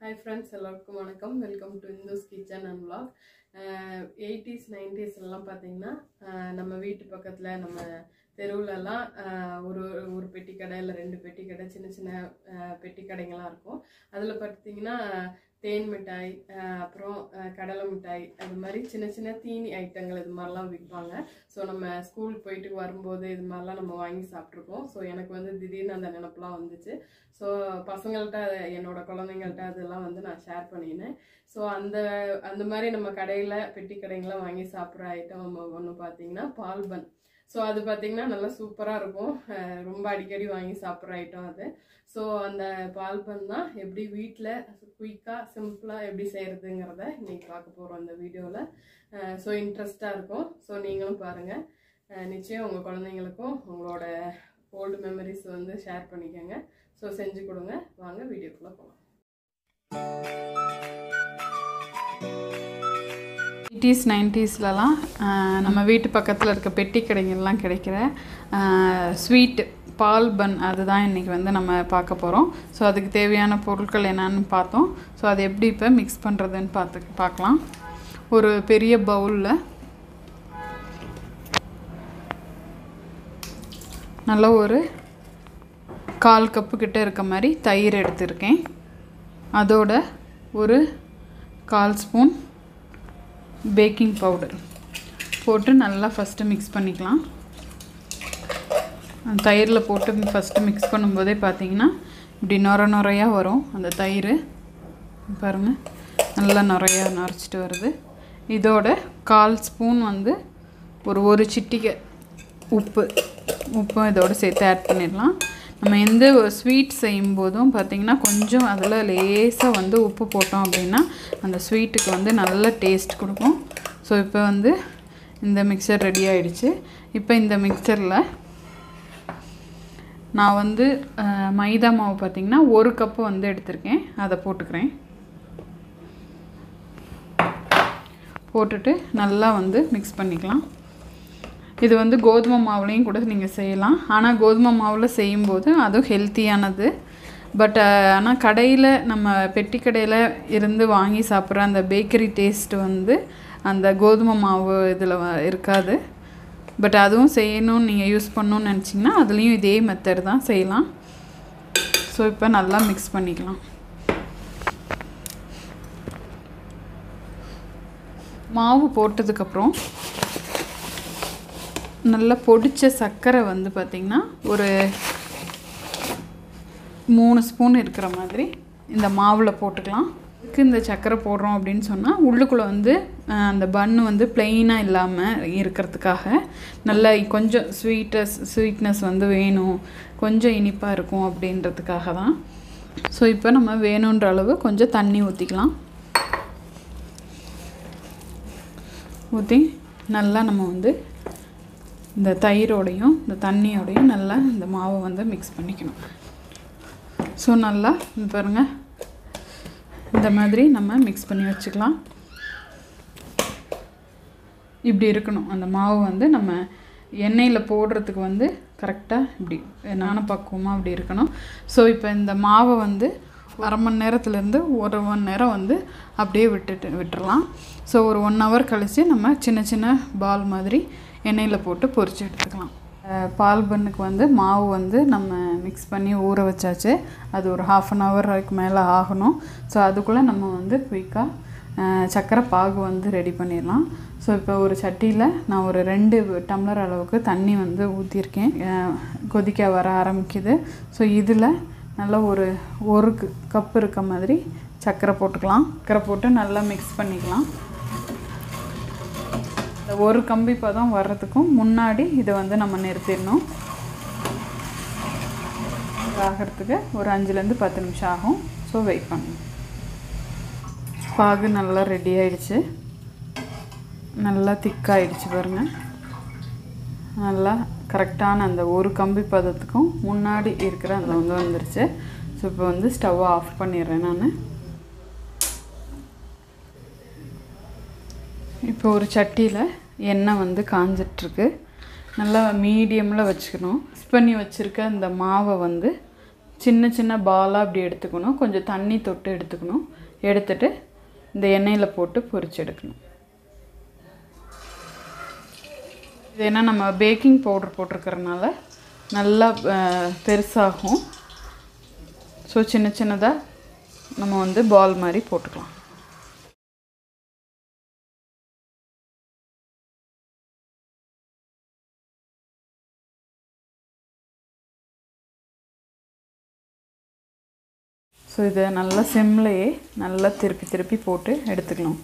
hi friends எல்லாருக்கும் வணக்கம் welcome to Indhu's kitchen and vlog eighties nineties எல்லாம் பார்த்தீங்கன்னா அஹ் நம்ம வீட்டு பக்கத்தில் நம்ம தெருவுலலாம் அஹ் ஒரு ஒரு பெட்டி கடை இல்லை ரெண்டு பெட்டி கடை சின்ன சின்ன அஹ் பெட்டி கடைங்கள்லாம் இருக்கும் அதில் பார்த்தீங்கன்னா தேன் மிட்டாய் அஹ் அப்புறம் அஹ் கடலை மிட்டாய் அது மாதிரி சின்ன சின்ன தீனி ஐட்டங்கள் இது மாதிரிலாம் விற்பாங்க ஸோ நம்ம ஸ்கூல் போயிட்டு வரும்போது இது மாதிரிலாம் நம்ம வாங்கி சாப்பிட்ருக்கோம் ஸோ எனக்கு வந்து திடீர்னு அந்த நினப்பெல்லாம் வந்துச்சு ஸோ பசங்கள்கிட்ட என்னோட குழந்தைங்கள்ட்ட அதெல்லாம் வந்து நான் ஷேர் பண்ணினேன் ஸோ அந்த அந்த மாதிரி நம்ம கடையில் பெட்டி கடைங்களாம் வாங்கி சாப்பிட்ற ஐட்டம் ஒன்று பார்த்தீங்கன்னா பால் பன் ஸோ அது பார்த்தீங்கன்னா நல்லா சூப்பராக இருக்கும் அஹ் ரொம்ப அடிக்கடி வாங்கி சாப்பிட்ற ஐட்டம் அது ஸோ அந்த பால் பன் தான் எப்படி வீட்டில் குயிக்காக சிம்பிளாக எப்படி செய்கிறதுங்கிறத இன்னைக்கு பார்க்க போகிறோம் இந்த வீடியோவில் ஸோ இன்ட்ரெஸ்டாக இருக்கும் ஸோ நீங்களும் பாருங்கள் நிச்சயம் உங்கள் குழந்தைங்களுக்கும் உங்களோட ஓல்டு மெமரிஸ் வந்து ஷேர் பண்ணிக்கோங்க ஸோ செஞ்சு கொடுங்க வாங்க வீடியோக்குள்ளே போகலாம் எயிட்டிஸ் நைன்ட்டீஸ்லலாம் நம்ம வீட்டு பக்கத்தில் இருக்க பெட்டி கடைகள்லாம் கிடைக்கிற ஸ்வீட் பால் பன் அதுதான் இன்றைக்கி வந்து நம்ம பார்க்க போகிறோம் ஸோ அதுக்கு தேவையான பொருட்கள் என்னன்னு பார்த்தோம் ஸோ அது எப்படி இப்போ மிக்ஸ் பண்ணுறதுன்னு பார்த்து பார்க்கலாம் ஒரு பெரிய பவுலில் நல்ல ஒரு கால் கப்பு கிட்ட இருக்க மாதிரி தயிர் எடுத்திருக்கேன் அதோட ஒரு கால் ஸ்பூன் பேக்கிங் பவுடர் போட்டு நல்லா ஃபஸ்ட்டு மிக்ஸ் பண்ணிக்கலாம் அந்த தயிரில் போட்டு ஃபஸ்ட்டு மிக்ஸ் பண்ணும்போதே பார்த்தீங்கன்னா இப்படி நொர நுறையாக வரும் அந்த தயிர் பாருங்கள் நல்லா நுறையா நுரைச்சிட்டு வருது இதோட கால் ஸ்பூன் வந்து ஒரு ஒரு சிட்டிகை உப்பு உப்பும் இதோடு சேர்த்து ஆட் பண்ணிடலாம் நம்ம எந்த ஸ்வீட் செய்யும்போதும் பார்த்திங்கன்னா கொஞ்சம் அதில் லேசாக வந்து உப்பு போட்டோம் அப்படின்னா அந்த ஸ்வீட்டுக்கு வந்து நல்ல டேஸ்ட் கொடுக்கும் ஸோ இப்போ வந்து இந்த மிக்சர் ரெடி ஆயிடுச்சு இப்போ இந்த மிக்சரில் நான் வந்து அஹ், மைதா மாவு பார்த்திங்கன்னா ஒரு கப்பு வந்து எடுத்திருக்கேன் அதை போட்டுக்கிறேன் போட்டுட்டு நல்லா வந்து மிக்ஸ் பண்ணிக்கலாம் இது வந்து கோதுமை மாவுலேயும் கூட நீங்கள் செய்யலாம் ஆனால் கோதுமை மாவில் செய்யும்போது அதுவும் ஹெல்த்தியானது பட் ஆனால் கடையில் நம்ம பெட்டி கடையில் இருந்து வாங்கி சாப்பிட்ற அந்த பேக்கரி டேஸ்ட் வந்து அந்த கோதுமை மாவு இதில் இருக்காது பட் அதுவும் செய்யணும்னு நீங்கள் யூஸ் பண்ணணும்னு நினச்சிங்கன்னா அதுலேயும் இதே மெத்தட் தான் செய்யலாம் ஸோ இப்போ நல்லா மிக்ஸ் பண்ணிக்கலாம் மாவு போட்டதுக்கப்புறம் நல்லா பொடிச்ச சர்க்கரை வந்து பார்த்திங்கன்னா ஒரு மூணு ஸ்பூன் இருக்கிற மாதிரி இந்த மாவில் போட்டுக்கலாம் இதுக்கு இந்த சர்க்கரை போடுறோம் அப்படின்னு சொன்னால் உள்ளுக்குள்ளே வந்து அஹ், அந்த பன்னு வந்து பிளெயினாக இல்லாமல் இருக்கிறதுக்காக நல்லா கொஞ்சம் ஸ்வீட்டஸ் ஸ்வீட்னஸ் வந்து வேணும் கொஞ்சம் இனிப்பாக இருக்கும் அப்படின்றதுக்காக தான் ஸோ இப்போ நம்ம வேணுன்ற அளவு கொஞ்சம் தண்ணி ஊற்றிக்கலாம் ஊற்றி நல்லா நம்ம வந்து இந்த தயிரோடையும் இந்த தண்ணியோடையும் நல்லா இந்த மாவை வந்து மிக்ஸ் பண்ணிக்கணும் ஸோ நல்லா இங்க பாருங்க இந்த மாதிரி நம்ம மிக்ஸ் பண்ணி வச்சுக்கலாம் இப்படி இருக்கணும் அந்த மாவு வந்து நம்ம எண்ணெயில் போடுறதுக்கு வந்து கரெக்டாக இப்படி நான பக்குவமாக அப்படி இருக்கணும் ஸோ இப்போ இந்த மாவை வந்து அரை மணி நேரத்துலேருந்து ஒரு மணி நேரம் வந்து அப்படியே விட்டுட்டு விட்டுறலாம் ஸோ ஒரு ஒன் ஹவர் கழித்து நம்ம சின்ன சின்ன பால் மாதிரி எண்ணெயில் போட்டு பொரிச்சு எடுத்துக்கலாம் அஹ் பால் பன்னுக்கு வந்து மாவு வந்து நம்ம மிக்ஸ் பண்ணி ஊற வச்சாச்சு அது ஒரு ஹாஃப் அன் ஹவருக்கு மேலே ஆகணும் ஸோ அதுக்குள்ளே நம்ம வந்து குயிக்காக சர்க்கரை பாகு வந்து ரெடி பண்ணிடலாம் ஸோ இப்போ ஒரு சட்டியில் நான் ஒரு ரெண்டு டம்ளர் அளவுக்கு தண்ணி வந்து ஊற்றிருக்கேன் அஹ் கொதிக்க வர ஆரம்பிக்குது ஸோ இதில் நல்லா ஒரு ஒரு கப் இருக்க மாதிரி சர்க்கரை போட்டுக்கலாம் சர்க்கரை போட்டு நல்லா மிக்ஸ் பண்ணிக்கலாம் இந்த ஒரு கம்பி பதம் வர்றதுக்கும் முன்னாடி இதை வந்து நம்ம நிறுத்திடணும் ஆகிறதுக்கு ஒரு அஞ்சுலேருந்து பத்து நிமிஷம் ஆகும் ஸோ வெயிட் பண்ணணும் பாகு நல்லா ரெடி ஆயிடுச்சு நல்லா திக்காயிடுச்சு பாருங்கள் நல்லா கரெக்டான அந்த ஒரு கம்பி பதத்துக்கும் முன்னாடி இருக்கிற அந்த வந்து வந்துருச்சு ஸோ இப்போ வந்து ஸ்டவ்வை ஆஃப் பண்ணிடுறேன் நான் இப்போ ஒரு சட்டியில் எண்ணெய் வந்து காஞ்சிட்ருக்கு நல்லா மீடியமில் வச்சுக்கணும் மிக்ஸ் பண்ணி வச்சுருக்க இந்த மாவை வந்து சின்ன சின்ன பாலாக அப்படி எடுத்துக்கணும் கொஞ்சம் தண்ணி தொட்டு எடுத்துக்கணும் எடுத்துட்டு இந்த எண்ணெயில் போட்டு பொரிச்சு எடுக்கணும் இது ஏன்னா நம்ம பேக்கிங் பவுடர் போட்டிருக்கறனால நல்லா அஹ், பெருசாகும் ஸோ சின்ன சின்னதாக நம்ம வந்து பால் மாதிரி போட்டுக்கலாம் ஸோ இதை நல்லா சிம்லையே நல்லா திருப்பி திருப்பி போட்டு எடுத்துக்கலாம்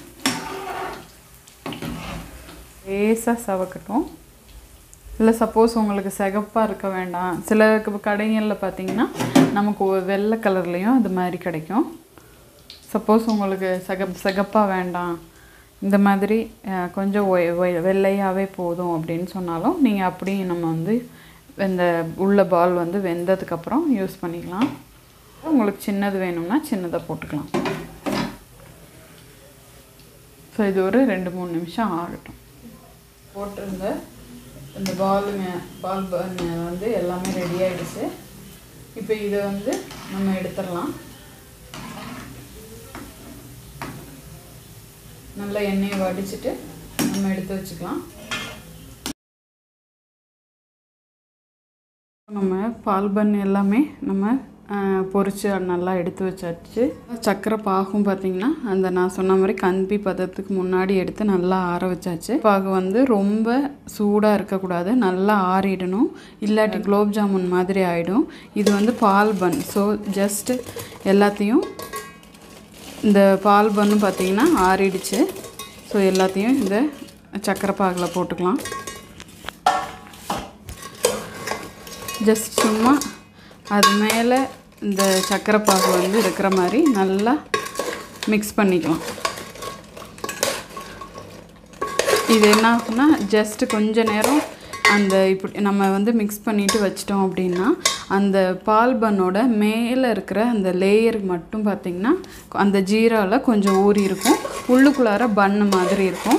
லேசாக சவக்கட்டும் இல்லை சப்போஸ் உங்களுக்கு சிகப்பாக இருக்க வேண்டாம் சில க- கடைகளில் பார்த்தீங்கன்னா நமக்கு ஒரு வெள்ளை கலர்லேயும் அது மாதிரி கிடைக்கும் சப்போஸ் உங்களுக்கு சிகப் சிகப்பாக வேண்டாம் இந்த மாதிரி அஹ், கொஞ்சம் ஒய்- ஒய்- வெள்ளையாகவே போதும் அப்படின்னு சொன்னாலும் நீங்கள் அப்படியும் நம்ம வந்து இந்த உள்ள பால் வந்து வெந்ததுக்கப்புறம் யூஸ் பண்ணிக்கலாம் உங்களுக்கு சின்னது வேணும்னா சின்னதாக போட்டுக்கலாம் ஸோ இது ஒரு ரெண்டு மூணு நிமிஷம் ஆகட்டும் போட்டிருந்த இந்த பாலுங்க பால் பன்னு வந்து எல்லாமே ரெடி ஆயிடுச்சு இப்போ இதை வந்து நம்ம எடுத்துடலாம் நல்லா எண்ணெயை வடிச்சிட்டு நம்ம எடுத்து வச்சுக்கலாம் நம்ம பால் பன் எல்லாமே நம்ம ஆஹ், பொரிச்சு நல்லா எடுத்து வச்சாச்சு சக்கரை பாகும் பார்த்தீங்கன்னா அந்த நான் சொன்ன மாதிரி கன்பி பதத்துக்கு முன்னாடி எடுத்து நல்லா ஆற வச்சாச்சு பாகு வந்து ரொம்ப சூடாக இருக்கக்கூடாது நல்லா ஆறிடணும் இல்லாட்டி குலோப் ஜாமுன் மாதிரி ஆகிடும் இது வந்து பால் பன் ஸோ ஜஸ்ட் எல்லாத்தையும் இந்த பால் பன்னு பார்த்தீங்கன்னா ஆறிடுச்சு ஸோ எல்லாத்தையும் இந்த சக்கரை பாகில் போட்டுக்கலாம் ஜஸ்ட் சும்மா அது மேலே இந்த சக்கரை பாகு வந்து இருக்கிற மாதிரி நல்லா மிக்ஸ் பண்ணிக்கலாம் இது என்ன ஆகும்னா ஜஸ்ட் கொஞ்ச நேரம் அந்த இப்படி நம்ம வந்து மிக்ஸ் பண்ணிட்டு வச்சிட்டோம் அப்படின்னா அந்த பால் பன்னோட மேலே இருக்கிற அந்த லேயர் மட்டும் பார்த்திங்கன்னா அந்த ஜீராவில் கொஞ்சம் ஊறி இருக்கும் உள்ளுக்குள்ளார பன்னு மாதிரி இருக்கும்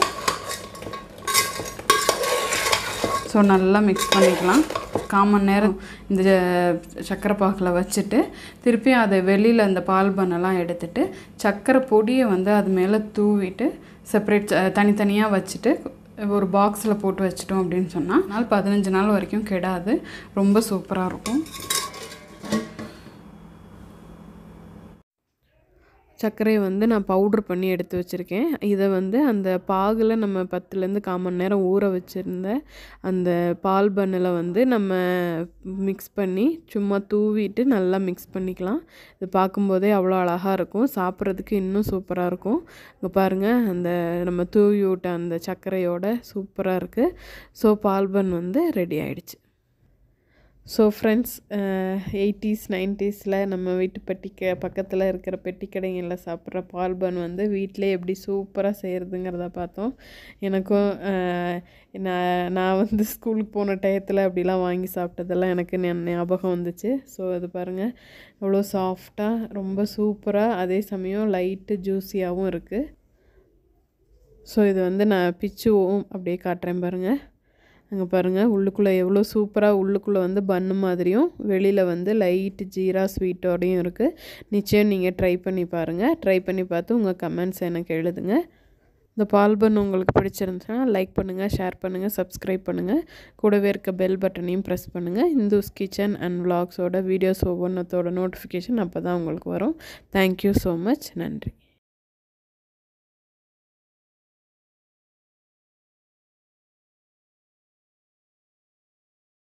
ஸோ நல்லா மிக்ஸ் பண்ணிக்கலாம் காமன் நேரம் இந்த சக்கரை பாகில் வச்சுட்டு திருப்பி அதை வெளியில் அந்த பால் பண்ணெல்லாம் எடுத்துட்டு சக்கரை பொடியை வந்து அது மேலே தூவிட்டு செப்பரேட் தனித்தனியாக வச்சுட்டு ஒரு பாக்ஸில் போட்டு வச்சிட்டோம் அப்படின்னு சொன்னால் நாள் பதினஞ்சு நாள் வரைக்கும் கெடாது ரொம்ப சூப்பராக இருக்கும் சர்க்கரையை வந்து நான் பவுட்ரு பண்ணி எடுத்து வச்சுருக்கேன் இதை வந்து அந்த பாகில் நம்ம பத்துலேருந்து கால் மணி நேரம் ஊற வச்சுருந்த அந்த பால் பன்னில் வந்து நம்ம மிக்ஸ் பண்ணி சும்மா தூவிட்டு நல்லா மிக்ஸ் பண்ணிக்கலாம் இது பார்க்கும்போதே அவ்வளோ அழகாக இருக்கும் சாப்பிட்றதுக்கு இன்னும் சூப்பராக இருக்கும் இங்கே பாருங்கள் அந்த நம்ம தூவி விட்ட அந்த சர்க்கரையோட சூப்பராக இருக்குது ஸோ பால் பன் வந்து ரெடி ஆயிடுச்சு ஸோ ஃப்ரெண்ட்ஸ் எயிட்டிஸ் நைன்ட்டீஸில் நம்ம வீட்டு பெட்டிக்க பக்கத்தில் இருக்கிற பெட்டி கடைகளில் சாப்பிட்ற பால் பன் வந்து வீட்டிலே எப்படி சூப்பராக செய்கிறதுங்கிறத பார்த்தோம் எனக்கும் அஹ், நான் நான் வந்து ஸ்கூலுக்கு போன டயத்தில் அப்படிலாம் வாங்கி சாப்பிட்டதெல்லாம் எனக்கு ஞா- ஞாபகம் வந்துச்சு ஸோ அது பாருங்கள் எவ்வளோ சாஃப்டாக ரொம்ப சூப்பராக அதே சமயம் லைட்டு ஜூஸியாகவும் இருக்குது ஸோ இது வந்து நான் பிச்சுவும் அப்படியே காட்டுறேன் பாருங்கள் அங்கே பாருங்கள் உள்ளுக்குள்ளே எவ்வளோ சூப்பராக உள்ளுக்குள்ளே வந்து பன்னு மாதிரியும் வெளியில் வந்து லைட் ஜீரா ஸ்வீட்டோடையும் இருக்குது நிச்சயம் நீங்கள் ட்ரை பண்ணி பாருங்கள் ட்ரை பண்ணி பார்த்து உங்கள் கமெண்ட்ஸ் எனக்கு எழுதுங்க இந்த பால் பன் உங்களுக்கு பிடிச்சிருந்துச்சுன்னா லைக் பண்ணுங்கள் ஷேர் பண்ணுங்கள் சப்ஸ்கிரைப் பண்ணுங்கள் கூடவே இருக்க பெல் பட்டனையும் ப்ரெஸ் பண்ணுங்கள் இந்துஸ் கிச்சன் அண்ட் vlogsஓட வீடியோஸ் ஒவ்வொன்றத்தோட நோட்டிஃபிகேஷன் அப்போ தான் உங்களுக்கு வரும் தேங்க்யூ ஸோ மச் நன்றி